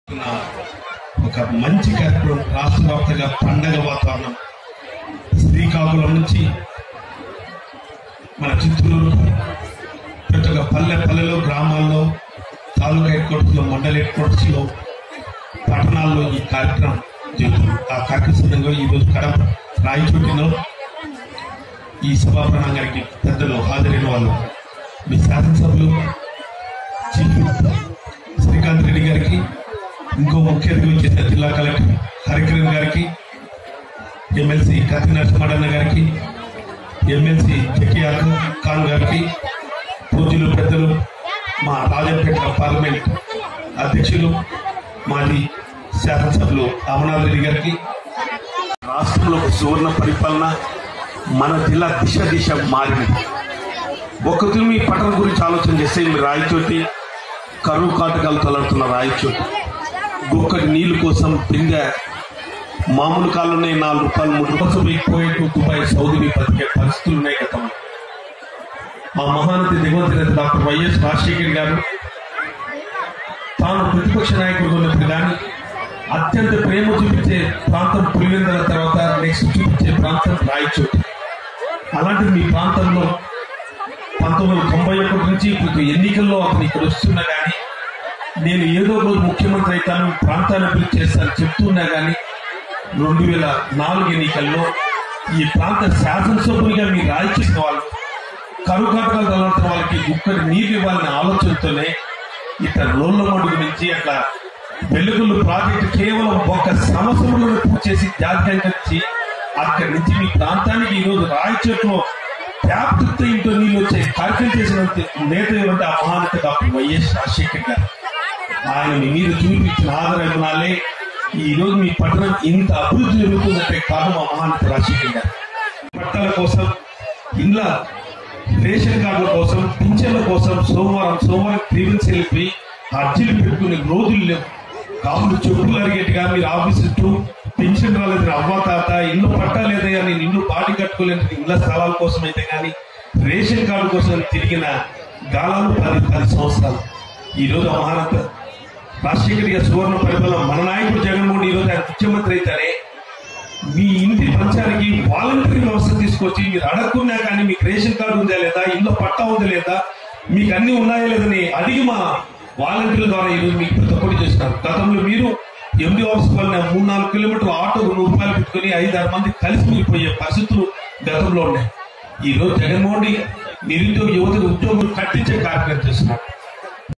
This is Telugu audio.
ఒక మంచి కార్యక్రమం రాష్ట్ర వ్యాప్తంగా పండగ వాతావరణం శ్రీకాకుళం నుంచి మన చిత్తూరు ప్రతి ఒక్క పల్లె పల్లెలో గ్రామాల్లో తాలూకా హెడ్ క్వార్టర్స్లో మండల హెడ్ క్వార్టర్స్లో పట్టణాల్లో ఈ కార్యక్రమం జరుగుతుంది ఆ కార్యక్రమంలో ఈరోజు కడప రాయచోటిలో ఈ సభా ప్రణాంగానికి పెద్దలు హాజరైన వాళ్ళు మీ శాసనసభ్యులు చీఫ్ శ్రీకాంత్ రెడ్డి గారికి ఇంకో ముఖ్య అతిథి వచ్చేసిన జిల్లా కలెక్టర్ హరికిరణ్ గారికి ఎమ్మెల్సీ కత్తి నరసింహడన్న గారికి ఎమ్మెల్సీ జకియార్ ఖాన్ గారికి పూజలు పెద్దలు మా రాజంపేట పార్లమెంట్ అధ్యక్షులు మాజీ శాసనసభ్యులు అమర్నాథ్ రెడ్డి గారికి రాష్ట్రంలో ఒక సువర్ణ పరిపాలన మన జిల్లా దిశ దిశ మారింది ఒక మీ పట్టణం గురించి ఆలోచన చేస్తే మీరు రాయచోటి కరువు కాటకాలు తలడుతున్న రాయచోటి గుక్కటి నీళ్ల కోసం బిందె మామూలు కాలంలోనే నాలుగు రూపాయలు మూడు రూపాయలు పోయేట్టు దుబాయ్ సౌదీని బతికే పరిస్థితులు ఉన్నాయి గతంలో మా మహానతి దిగువతి డాక్టర్ వైఎస్ రాజశేఖర్ గారు తాను ప్రతిపక్ష నాయకుడు ఉన్నప్పుడు కానీ అత్యంత ప్రేమ చూపించే ప్రాంతం పులివెందల తర్వాత నెక్స్ట్ చూపించే ప్రాంతం రాయచోటి అలాంటి మీ ప్రాంతంలో పంతొమ్మిది వందల తొంభై ఒకటి నుంచి ఇప్పుడు ఎన్నికల్లో అతను ఇక్కడ వస్తున్నా కానీ నేను ఏదో రోజు ముఖ్యమంత్రి అవుతాను ప్రాంతాన్ని అభివృద్ధి చేస్తాను చెప్తున్నా కానీ రెండు వేల నాలుగు ఎన్నికల్లో ఈ ప్రాంత శాసనసభ్యులుగా మీరు రాయించిన వాళ్ళు కరువు కాటకాలు తలవంతున్న వాళ్ళకి గుక్కడి నీళ్ళు ఇవ్వాలనే ఆలోచనతోనే ఇతర రోడ్ల మడుగు నుంచి అట్లా వెలుగులు ప్రాజెక్టు కేవలం ఒక సంవత్సరంలో పూర్తి చేసి జాతీయంగా ఇచ్చి అక్కడి నుంచి మీ ప్రాంతానికి ఈరోజు రాయచోట్లో వ్యాప్తితో ఇంట్లో నీళ్ళు వచ్చే కార్యక్రమం చేసిన నేత ఏమంటే ఆ మహానత డాక్టర్ వైఎస్ రాజశేఖర్ గారు ఆయన మీ మీద చూపించిన ఆదరణలే ఈ రోజు మీ పట్టణం ఇంత అభివృద్ధి జరుగుతుందంటే కారణం ఆ మహానత రాజశేఖర్ గారు పట్టాల కోసం ఇండ్ల రేషన్ కార్డుల కోసం పింఛన్ల కోసం సోమవారం సోమవారం గ్రీవెన్స్ వెళ్ళిపోయి అర్జీలు పెట్టుకునే రోజులు లేవు కాపులు చెప్పులు అరిగేట్టుగా మీరు ఆఫీస్ చుట్టూ పెన్షన్ రాలేదు అవ్వ తాత ఇల్లు పట్టా లేదయ్యా నేను ఇల్లు బాడీ కట్టుకోలేని ఇళ్ళ స్థలాల కోసం అయితే కానీ రేషన్ కార్డు కోసం తిరిగిన గాలాలు పది పది సంవత్సరాలు ఈ రోజు ఆ మహానత రాజశేఖర్ గారి సువర్ణ పరిపాలన మన నాయకుడు జగన్మోహన్ ఈ రోజు ఆయన ముఖ్యమంత్రి అయితేనే మీ ఇంటి పంచానికి వాలంటరీ వ్యవస్థ తీసుకొచ్చి మీరు అడగకున్నా కానీ మీకు రేషన్ కార్డు ఉందా లేదా ఇంట్లో పట్టా ఉందా లేదా మీకు అన్ని ఉన్నాయా లేదని అడిగి మా వాలంటీర్ల ద్వారా ఈరోజు మీకు ప్రతి ఒక్కటి చేస్తున్నారు గతంలో మీరు ఎండి ఆఫీస్ వల్ల మూడు నాలుగు కిలోమీటర్లు ఆటో రెండు రూపాయలు పెట్టుకుని ఐదు ఆరు మంది కలిసి మీరు పోయే పరిస్థితులు గతంలో ఉన్నాయి ఈ రోజు జగన్మోహన్ రెడ్డి నిరుద్యోగ యువతకు ఉద్యోగులు కట్టించే కార్యక్రమం చేస్తున్నారు